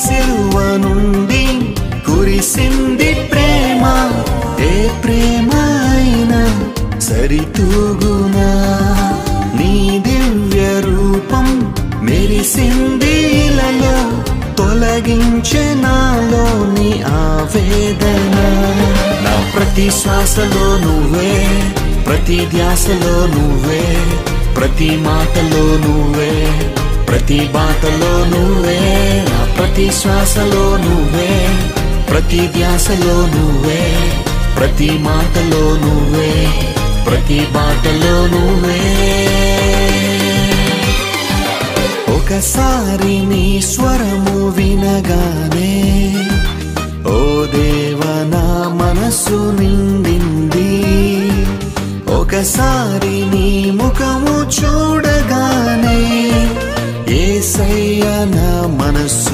సిలువ నుండి కురిసింది ప్రేమ ఏ ప్రేమ అయినా సరితూగునా నీ దివ్య రూపం మెరిసింది ఇలలో తొలగించే నాలోని ఆవేదన నా ప్రతి శ్వాసలో నువ్వే ప్రతి ధ్యాసలో నువ్వే ప్రతి మాటలో నువ్వే ప్రతి బాటలో నువ్వే నా ప్రతి శ్వాసలో నువ్వే ప్రతి ధ్యాసలో నువ్వే ప్రతి మాటలో నువ్వే ప్రతి బాటలో నువ్వే ఒకసారి నీ స్వరము వినగానే ఓ దేవ నా మనసు నిండింది ఒకసారి నీ ముఖము చూడగానే ఏసయ్య నా మనసు